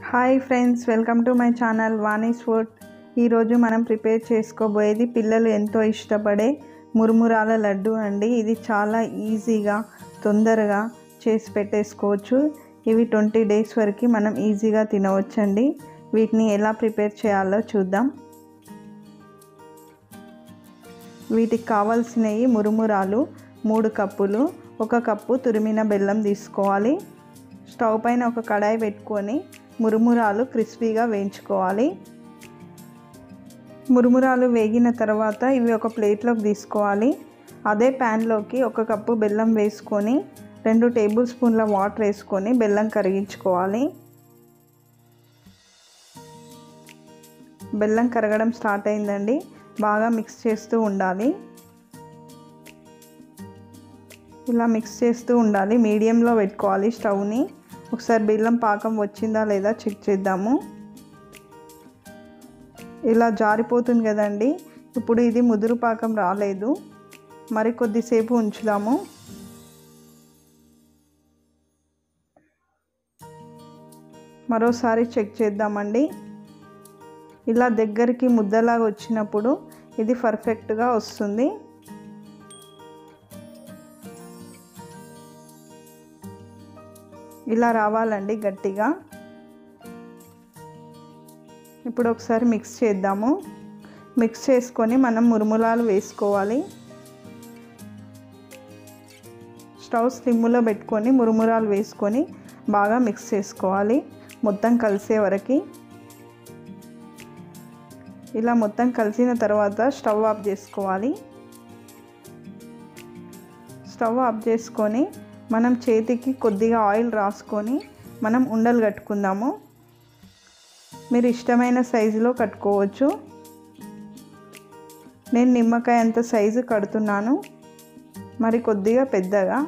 hi friends welcome to my channel Vani's food ఈరోజు మనం prepare చేసుకోబోయేది పిల్లలు ఎంతో ఇష్టపడే మురుమురాల లడ్డు అండి ఇది చాలా ఈజీగా తొందరగా చేసి పెట్టేసుకోవచ్చు ఇవి ట్వంటీ డేస్ వరకు మనం ఈజీగా తినవచ్చండి వీటిని ఎలా ప్రిపేర్ చేయాలో చూద్దాం వీటికి కావాల్సినవి మురుమురాలు మూడు కప్పులు ఒక కప్పు తురిమిన బెల్లం తీసుకోవాలి స్టవ్ పైన ఒక కడాయి పెట్టుకొని మురుమురాలు క్రిస్పీగా వేయించుకోవాలి మురుమురాలు వేగిన తర్వాత ఇవి ఒక ప్లేట్లోకి తీసుకోవాలి అదే ప్యాన్లోకి ఒక కప్పు బెల్లం వేసుకొని రెండు టేబుల్ స్పూన్ల వాటర్ వేసుకొని బెల్లం కరిగించుకోవాలి బెల్లం కరగడం స్టార్ట్ అయిందండి బాగా మిక్స్ చేస్తూ ఉండాలి ఇలా మిక్స్ చేస్తూ ఉండాలి మీడియంలో పెట్టుకోవాలి స్టవ్ని ఒకసారి బెల్లం పాకం వచ్చిందా లేదా చెక్ చేద్దాము ఇలా జారిపోతుంది కదండి ఇప్పుడు ఇది ముదురు పాకం రాలేదు మరి కొద్దిసేపు ఉంచుదాము మరోసారి చెక్ చేద్దామండి ఇలా దగ్గరికి ముద్దలాగా వచ్చినప్పుడు ఇది పర్ఫెక్ట్గా వస్తుంది ఇలా రావాలండి గట్టిగా ఇప్పుడు ఒకసారి మిక్స్ చేద్దాము మిక్స్ చేసుకొని మనం మురుములాలు వేసుకోవాలి స్టవ్ స్లిమ్లో పెట్టుకొని మురుమురాలు వేసుకొని బాగా మిక్స్ చేసుకోవాలి మొత్తం కలిసే వరకు ఇలా మొత్తం కలిసిన తర్వాత స్టవ్ ఆఫ్ చేసుకోవాలి స్టవ్ ఆఫ్ చేసుకొని మనం చేతికి కొద్దిగా ఆయిల్ రాసుకొని మనం ఉండలు కట్టుకుందాము మీరు ఇష్టమైన సైజులో కట్టుకోవచ్చు నేను నిమ్మకాయ అంత సైజు కడుతున్నాను మరి కొద్దిగా పెద్దగా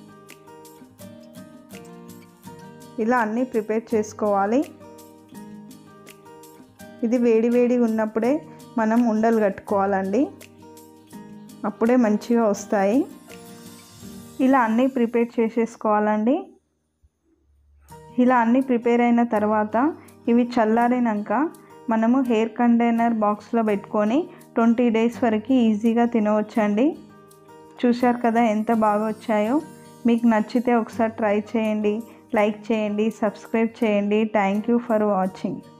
ఇలా అన్నీ ప్రిపేర్ చేసుకోవాలి ఇది వేడి వేడి ఉన్నప్పుడే మనం ఉండలు కట్టుకోవాలండి అప్పుడే మంచిగా వస్తాయి ఇలా అన్నీ ప్రిపేర్ చేసేసుకోవాలండి ఇలా అన్నీ ప్రిపేర్ అయిన తర్వాత ఇవి చల్లారినాక మనము హెయిర్ కంటైనర్ బాక్స్లో పెట్టుకొని ట్వంటీ డేస్ వరకు ఈజీగా తినవచ్చండి చూశారు కదా ఎంత బాగా వచ్చాయో మీకు నచ్చితే ఒకసారి ట్రై చేయండి లైక్ చేయండి సబ్స్క్రైబ్ చేయండి థ్యాంక్ యూ ఫర్ వాచింగ్